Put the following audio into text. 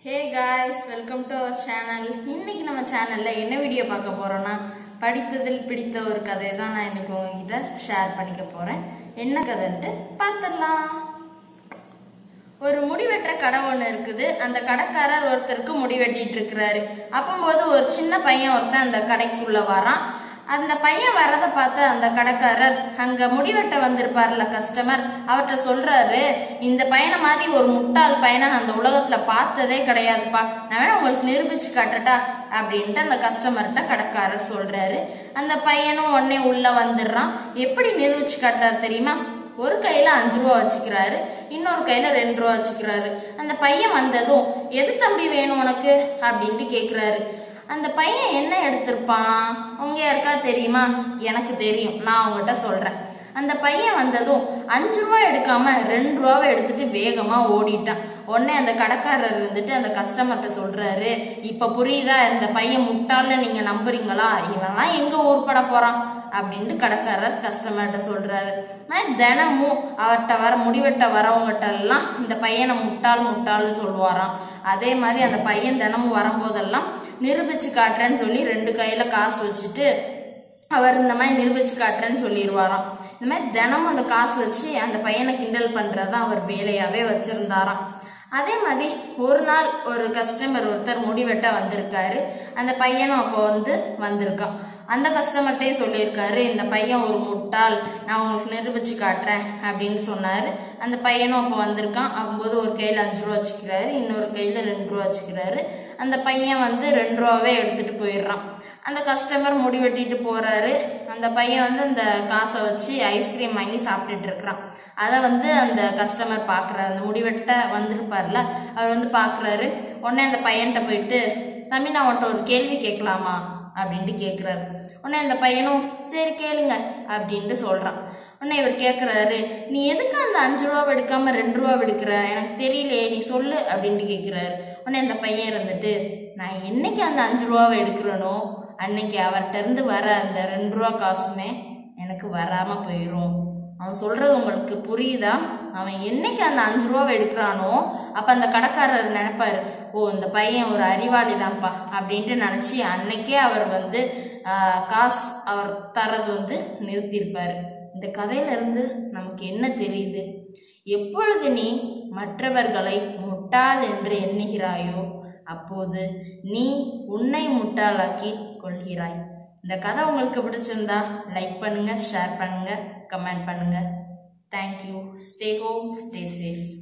hey guys welcome to our channel இன்னைக்கு நம்ம சேனல்ல என்ன வீடியோ பார்க்க போறோம்னா படித்ததில் பிடித்த ஒரு கதையை தான் நான் இன்னைக்கு உங்ககிட்ட ஷேர் பண்ணிக்க போறேன் என்ன கதைன்ட்டு பார்த்துடலாம் ஒரு முடிவெட்டுற கடை ஒன்று இருக்குது அந்த கடைக்காரர் ஒருத்தருக்கு முடி வெட்டிட்டு இருக்கிறாரு அப்போது ஒரு சின்ன பையன் ஒருத்தன் அந்த கடைக்குள்ள வரான் அந்த பையன் வரதை பார்த்த அந்த கடைக்காரர் அங்க முடிவெட்ட வந்திருப்பார்ல கஸ்டமர் அவர்கிட்ட சொல்றாரு இந்த பையனை மாதிரி ஒரு முட்டாள் பையனை நான் அந்த உலகத்துல பார்த்ததே கிடையாதுப்பா நான் வேணா உங்களுக்கு நிரூபிச்சு காட்டட்டா அப்படின்ட்டு அந்த கஸ்டமர்கிட்ட கடைக்காரர் சொல்றாரு அந்த பையனும் உடனே உள்ள வந்துடுறான் எப்படி நிரூபிச்சு காட்டுறாரு தெரியுமா ஒரு கையில அஞ்சு ரூபா வச்சுக்கிறாரு இன்னொரு கையில ரெண்டு ரூபா வச்சுக்கிறாரு அந்த பையன் வந்ததும் எது தம்பி வேணும் உனக்கு அப்படின்ட்டு கேக்குறாரு அந்த பையன் என்ன எடுத்திருப்பான் உங்க யாருக்கா தெரியுமா எனக்கு தெரியும் நான் உங்ககிட்ட சொல்றேன் அந்த பையன் வந்ததும் அஞ்சு ரூபா எடுக்காம ரெண்டு ரூபாவை எடுத்துட்டு வேகமா ஓடிட்டான் உடனே அந்த கடைக்காரர் வந்துட்டு அந்த கஸ்டமர்கிட்ட சொல்றாரு இப்ப புரியுதா இந்த பையன் முட்டாள்னு நீங்க நம்புறீங்களா இவன்லாம் எங்க ஊர்பட போறான் அப்படின்ட்டு கடைக்காரர் கஸ்டமர்கிட்ட சொல்றாரு நான் தினமும் அவர்கிட்ட வர முடிவெட்ட வரவங்ககிட்ட எல்லாம் இந்த பையனை முட்டாள் முட்டாள்னு சொல்லுவாராம் அதே மாதிரி அந்த பையன் தினமும் வரும்போதெல்லாம் நிரூபிச்சு காட்டுறேன்னு சொல்லி ரெண்டு கையில காசு வச்சுட்டு அவர் இந்த மாதிரி நிரூபிச்சு காட்டுறேன்னு சொல்லிடுவாராம் இந்த மாதிரி தினமும் அந்த காசு வச்சு அந்த பையனை கிண்டல் பண்றதா அவர் வேலையாவே வச்சிருந்தாராம் அதே மாதிரி ஒரு நாள் ஒரு கஸ்டமர் ஒருத்தர் முடிவெட்ட வந்திருக்காரு அந்த பையனும் அப்போ வந்து வந்திருக்கான் அந்த கஸ்டமர்கிட்டே சொல்லியிருக்காரு இந்த பையன் ஒரு முட்டாள் நான் உங்களுக்கு நிரூபிச்சு காட்டுறேன் அப்படின்னு சொன்னாரு அந்த பையனும் அப்போ வந்திருக்கான் அப்போது ஒரு கையில் அஞ்சு ரூபா வச்சுக்கிறாரு இன்னொரு கையில் ரெண்டு ரூபா வச்சுக்கிறாரு அந்த பையன் வந்து ரெண்டு ரூபாவே எடுத்துட்டு போயிடுறான் அந்த கஸ்டமர் முடி வெட்டிட்டு போறாரு அந்த பையன் வந்து அந்த காசை வச்சு ஐஸ்கிரீம் வாங்கி சாப்பிட்டுட்டு இருக்கிறான் அதை வந்து அந்த கஸ்டமர் பார்க்குறாரு அந்த முடிவெட்ட வந்திருப்பார்ல அவர் வந்து பார்க்குறாரு உடனே அந்த பையன்கிட்ட போயிட்டு தம்பி நான் உன்ட்ட ஒரு கேள்வி கேட்கலாமா அப்படின்ட்டு கேட்குறாரு உடனே அந்த பையனும் சரி கேளுங்க அப்படின்ட்டு சொல்கிறான் உடனே இவர் கேட்குறாரு நீ எதுக்கு அந்த அஞ்சு ரூபா எடுக்காம ரெண்டு ரூபா எடுக்கிற எனக்கு தெரியலையே நீ சொல்லு அப்படின்ட்டு கேட்குறாரு உடனே அந்த பையன் இருந்துட்டு நான் என்னைக்கு அந்த அஞ்சு ரூபாவை எடுக்கிறேனோ அன்னைக்கு அவர்கிட்ட இருந்து வர அந்த ரெண்டு ரூபா காசுமே எனக்கு வராம போயிடும் அவன் சொல்றது உங்களுக்கு புரியுதா அவன் என்னைக்கு அந்த அஞ்சு ரூபாவை எடுக்கிறானோ அப்ப அந்த கடைக்காரர் நினைப்பாரு ஓ இந்த பையன் ஒரு அறிவாளி தான்ப்பா அப்படின்ட்டு நினைச்சு அன்னைக்கே அவர் வந்து ஆஹ், காசு அவர் தரது வந்து நிறுத்தியிருப்பாரு இந்த கதையில இருந்து நமக்கு என்ன தெரியுது எப்பொழுது நீ மற்றவர்களை முட்டாள் என்று எண்ணுகிறாயோ அப்போது நீ உன்னை முட்டாளாக்கி கொள்கிறாய் இந்த கதை உங்களுக்கு பிடிச்சிருந்தா லைக் பண்ணுங்க ஷேர் பண்ணுங்க கமெண்ட் பண்ணுங்க thank you stay home stay safe